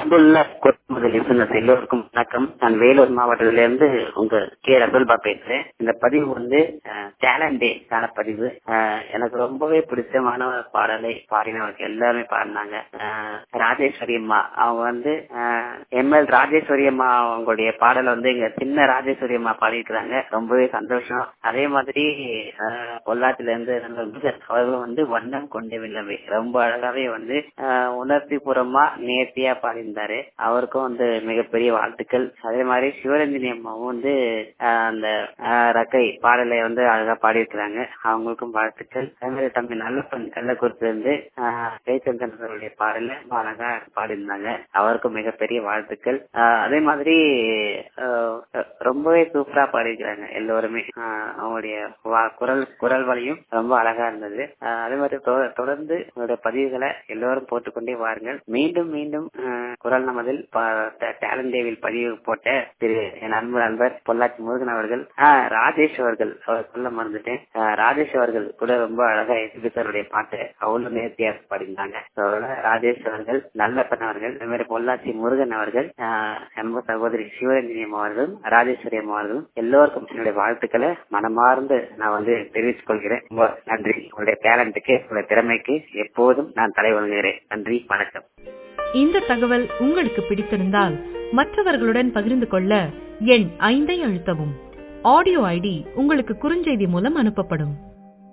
அன்புள்ள முதல் லிசனர்ஸ் எல்லோருக்கும் வணக்கம் நான் வேலூர் மாவட்டத்திலிருந்து உங்க கே ரகுல்பா பேசுறேன் இந்த பதிவு வந்து டேலண்ட் டேக்கான பதிவு அஹ், எனக்கு ரொம்பவே பிடிச்சமான ஒரு பாடலை பாடினவர்கள் எல்லாருமே பாடினாங்க அஹ், ராஜேஸ்வரி அம்மா அவங்க வந்து எம் எல் ராஜேஸ்வரி அம்மா அவங்களுடைய பாடலை வந்து எங்க சின்ன ராஜேஸ்வரி அம்மா பாடியிருக்கிறாங்க ரொம்பவே சந்தோஷம் அதே மாதிரி அஹ், பொள்ளாச்சில இருந்து நம்ம முருகன் அவர்களும் வந்து வண்ணம் கொண்டு வில்லவே ரொம்ப அழகாவே வந்து அஹ், உணர்ச்சி பூர்வமா நேர்த்தியா பாடியிருந்தாரு அவருக்கும் வந்து மிகப்பெரிய வாழ்த்துக்கள் அதே மாதிரி சிவரஞ்சனி அம்மாவும் வந்து அஹ், அந்த அஹ், ரக்கை பாடலை வந்து அழகா பாடியிருக்கிறாங்க அவங்களுக்கும் வாழ்த்துக்கள் அதே மாதிரி தம்பி நல்லப்பன் கள்ளக்குறிச்சி இருந்து ஜெயச்சந்திரன் அவருடைய பாடல ரொம்ப அழகா பாடியிருந்தாங்க அவருக்கும் மிகப்பெரிய வாழ்த்துக்கள் அஹ், அதே மாதிரி அஹ், ரொம்பவே சூப்பரா பாடியிருக்கிறாங்க எல்லோருமே அஹ், அவங்களுடைய வா- குரல் குரல் வழியும் ரொம்ப அழகா இருந்தது அஹ், அதே மாதிரி தொ- தொடர்ந்து உங்களுடைய பதிவுகளை எல்லோரும் போட்டுக்கொண்டே வாருங்கள் மீண்டும் மீண்டும் அஹ், குரல் நமதில் டேலண்ட் டேவில் பதிவு போட்ட திரு என் அன்பு நண்பர் பொள்ளாச்சி முருகன் அவர்கள் ஆஹ், ராஜேஷ் அவர்கள் அவர் சொல்ல மறந்துட்டேன் ஆஹ், ராஜேஷ் அவர்கள் கூட ரொம்ப அழகா எதிர்த்தருடைய பாட்டு அவ்வளவு நேர்த்தியாக பாடியிருந்தாங்க So, அதனால ராஜேஷ் அவர்கள் நல்லப்பன் அவர்கள் அதே மாதிரி பொள்ளாச்சி முருகன் அவர்கள் ஆஹ், நம்ம சகோதரி சிவரஞ்சனியம் அவர்களும் ராஜேஸ்வரி அம்மா அவர்களும் எல்லோருக்கும் என்னுடைய வாழ்த்துக்களை மனமார்ந்து நான் வந்து தெரிவித்துக் கொள்கிறேன் ரொம்ப நன்றி உங்களுடைய டேலண்ட்டுக்கு உங்களுடைய திறமைக்கு எப்போதும் நான் தலை வணங்குகிறேன் நன்றி வணக்கம் இந்த தகவல் உங்களுக்கு பிடித்திருந்தால் மற்றவர்களுடன் பகிர்ந்து கொள்ள எண் ஐந்தை அழுத்தவும் ஆடியோ ஐடி உங்களுக்கு குறுஞ்செய்தி மூலம் அனுப்பப்படும்